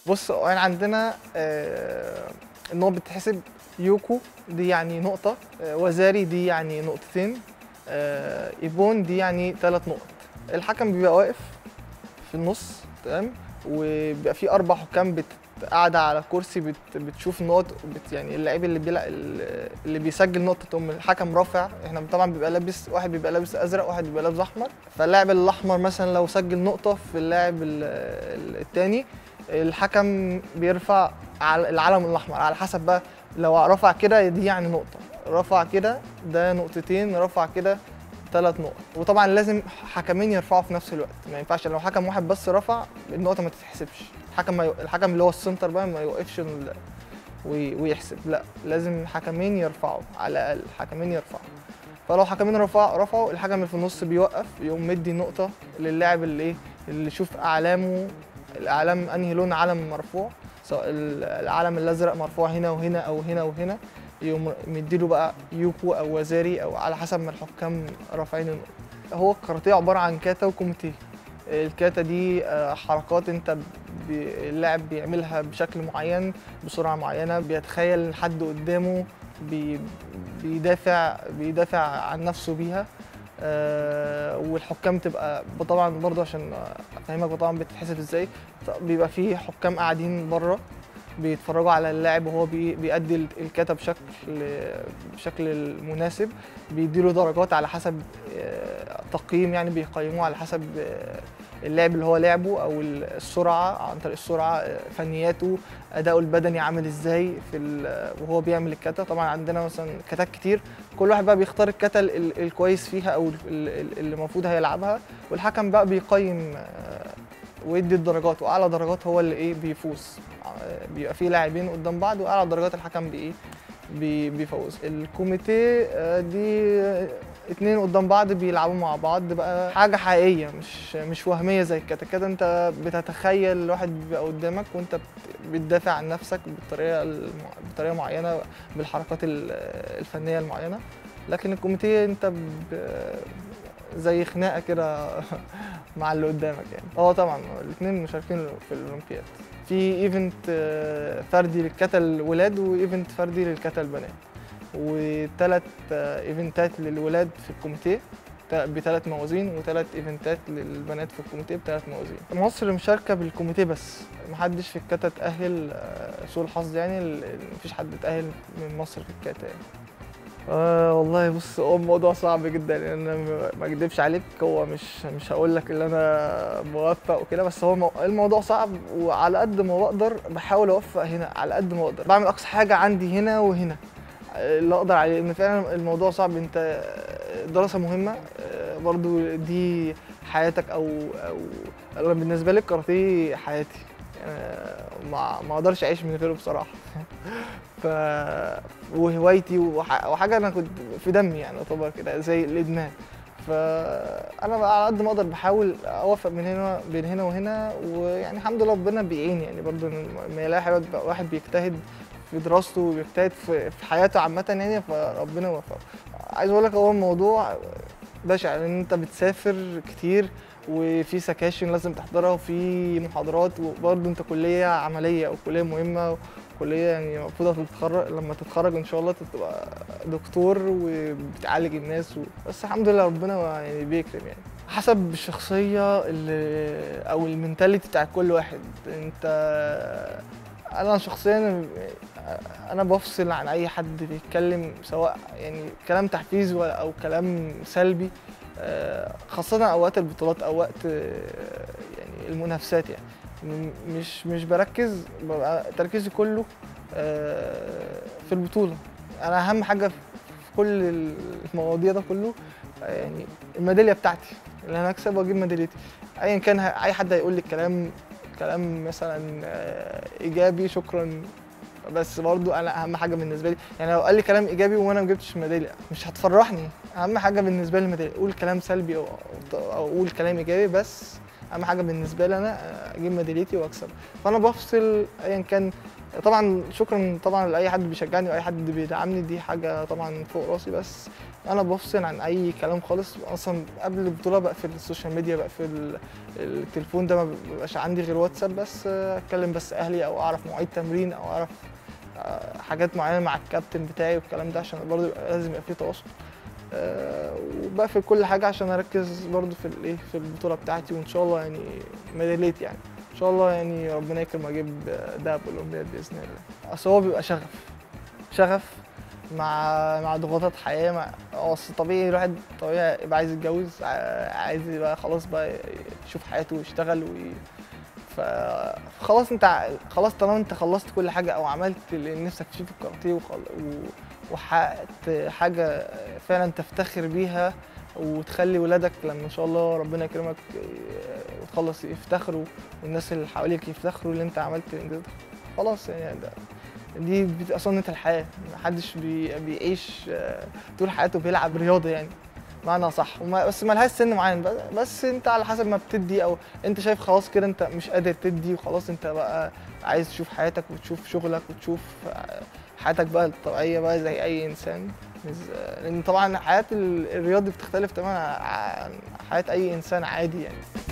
بص احنا عندنا آه، النقط بتتحسب يوكو دي يعني نقطة آه، وزاري دي يعني نقطتين آه، ايبون دي يعني ثلاث نقط الحكم بيبقى واقف في النص تمام وبيبقى في اربع حكام بت قاعدة على كرسي بت بتشوف النقط بت يعني اللعيب اللي بيلعب اللي بيسجل نقطة تقوم الحكم رافع احنا طبعا بيبقى لابس واحد بيبقى لابس ازرق واحد بيبقى لابس احمر فاللاعب الاحمر مثلا لو سجل نقطة في اللاعب ال- ال- التاني الحكم بيرفع على العلم الاحمر على حسب بقى لو رفع كده دي يعني نقطة رفع كده ده نقطتين رفع كده ثلاث نقط وطبعا لازم حكمين يرفعوا في نفس الوقت ما ينفعش لو حكم واحد بس رفع النقطة ما تتحسبش الحكم ما ي... الحكم اللي هو السنتر بقى ما يوقفش ال... وي... ويحسب لا لازم حكمين يرفعوا على الاقل حكمين يرفعوا فلو حكمين رفع رفعوا الحكم اللي في النص بيوقف يقوم مدي نقطة للاعب اللي ايه اللي يشوف اعلامه الاعلام انهي لون علم مرفوع سواء ال- العلم الازرق مرفوع هنا وهنا او هنا وهنا يقوم مديله بقى يوكو او وزاري او على حسب ما الحكام رافعين النقطة هو الكاراتيه عبارة عن كاتا وكوميتيه الكاتا دي آه، حركات انت بي- اللاعب بيعملها بشكل معين بسرعة معينة بيتخيل إن حد قدامه بي بيدافع بيدافع عن نفسه بيها آه، والحكام تبقى طبعا برضه عشان افهمك طبعا بتتحسب ازاي ط- بيبقى في حكام قاعدين بره بيتفرجوا على اللاعب وهو بي- بيأدي ال- الكاتا بشكل بشكل المناسب بيديله درجات على حسب آه، تقييم يعني بيقيموه على حسب آه، اللعب اللي هو لعبه او السرعه عن طريق السرعه آه، فنياته اداؤه البدني عامل ازاي في ال- وهو بيعمل الكاتا طبعا عندنا مثلا كاتات كتير كل واحد بقى بيختار الكاتا ال- ال- الكويس فيها او ال- ال- اللي المفروض هيلعبها والحكم بقى بيقيم آه، ويدي الدرجات واعلى درجات هو اللي ايه بيفوز آه، بيبقى في لاعبين قدام بعض واعلى درجات الحكم بايه بي- بيفوز الكوميتيه آه، دي آه، اتنين قدام بعض بيلعبوا مع بعض بقى حاجه حقيقيه مش مش وهميه زي الكاتا كده انت بتتخيل الواحد بيبقى قدامك وانت بت- بتدافع عن نفسك بالطريقه الم- بطريقه معينه بالحركات ال- الفنيه المعينه لكن الكوميتيه انت ب- زي خناقه كده مع اللي قدامك يعني اه طبعا الاثنين مشاركين في الاولمبياد في ايفنت آه، فردي للكاتا الولاد وايفنت فردي للكاتا البنات وثلاث ايفنتات للولاد في الكوميتيه تا- بثلاث موازين وثلاث ايفنتات للبنات في الكوميتيه بثلاث موازين مصر مشاركه بالكوميتيه بس محدش في الكاتا اتاهل آه، سوء الحظ يعني ال- ال- مفيش حد اتاهل من مصر في الكاتا يعني آه والله بص هو الموضوع صعب جدا يعني انا ما- ما اكدبش عليك هو مش مش هقول لك ان انا موفق وكده بس هو مو- الموضوع صعب وعلى قد ما بقدر بحاول اوفق هنا على قد ما اقدر بعمل اقصى حاجه عندي هنا وهنا اللي اقدر عليه ان فعلا الموضوع صعب انت دراسه مهمه آه، برضو دي حياتك او او انا بالنسبه لي الكاراتيه حياتي آه، ما ما اقدرش اعيش من غيره بصراحه ف وهوايتي وح- وحاجه انا كنت في دمي يعني يعتبر كده زي الادمان فانا بقى على قد ما اقدر بحاول اوفق من هنا بين هنا وهنا ويعني الحمد لله ربنا بيعين يعني برضه لما يلاقي واحد- واحد بيجتهد في دراسته وبيجتهد في في حياته عامه يعني فربنا يوفقه عايز اقول لك هو الموضوع بشع لان انت بتسافر كتير وفي سكاشن لازم تحضرها وفي محاضرات وبرضه انت كليه عمليه او كليه مهمه كليه يعني المفروض هتتخرج لما تتخرج ان شاء الله تبقى دكتور وبتعالج الناس و... بس الحمد لله ربنا يعني بيكرم يعني حسب الشخصيه اللي او المنتاليتي بتاع كل واحد انت انا شخصيا انا بفصل عن اي حد بيتكلم سواء يعني كلام تحفيز ولا- او كلام سلبي آه، خاصة اوقات البطولات او وقت آه، يعني المنافسات يعني م- مش مش بركز ببقى تركيزي كله آه، في البطولة انا اهم حاجة في كل المواضيع ده كله آه، يعني الميدالية بتاعتي اللي انا اكسب واجيب ميداليتي ايا كان ه- اي حد هيقول لي كلام كلام مثلا آه، ايجابي شكرا بس برضو انا اهم حاجه بالنسبه لي يعني لو قال لي كلام ايجابي وانا ما جبتش ميداليه مش هتفرحني اهم حاجه بالنسبه لي الميداليه قول كلام سلبي او او قول كلام ايجابي بس اهم حاجه بالنسبه لي انا آه، اجيب ميداليتي واكسب فانا بفصل ايا كان طبعا شكرا طبعا لاي حد بيشجعني واي حد بيدعمني دي حاجه طبعا فوق راسي بس انا بفصل عن اي كلام خالص اصلا قبل البطوله بقفل السوشيال ميديا بقفل التليفون ده ما بيبقاش عندي غير واتساب بس آه، اتكلم بس اهلي او اعرف مواعيد تمرين او اعرف آه، حاجات معينه مع الكابتن بتاعي والكلام ده عشان برضه يبقى لازم يبقى فيه تواصل آه، وبقفل كل حاجه عشان اركز برضه في الايه في البطوله بتاعتي وان شاء الله يعني ميداليت يعني ان شاء الله يعني ربنا يكرم اجيب دهب اولمبياد باذن الله اصل هو بيبقى شغف شغف مع مع ضغوطات حياه مع هو أصل طبيعي الواحد طبيعي يبقى عايز يتجوز ع- عايز يبقى خلاص بقى يشوف حياته ويشتغل وي... فخلاص انت ع- خلاص طالما انت خلصت كل حاجه او عملت اللي نفسك فيه في الكاراتيه وخل... و... وحققت حاجه فعلا تفتخر بيها وتخلي ولادك لما ان شاء الله ربنا يكرمك اه، وتخلص يفتخروا والناس اللي حواليك يفتخروا اللي انت عملت الانجاز ده خلاص يعني ده دي بتبقى سنة الحياة محدش بي... بيعيش اه، طول حياته بيلعب رياضة يعني معنى صح وما بس ملهاش سن معين بس, بس انت على حسب ما بتدي او انت شايف خلاص كده انت مش قادر تدي وخلاص انت بقى عايز تشوف حياتك وتشوف شغلك وتشوف اه، حياتك بقى الطبيعية بقى زي أي إنسان لأن طبعا حياة ال- الرياضي بتختلف تماما عن حياة أي إنسان عادي يعني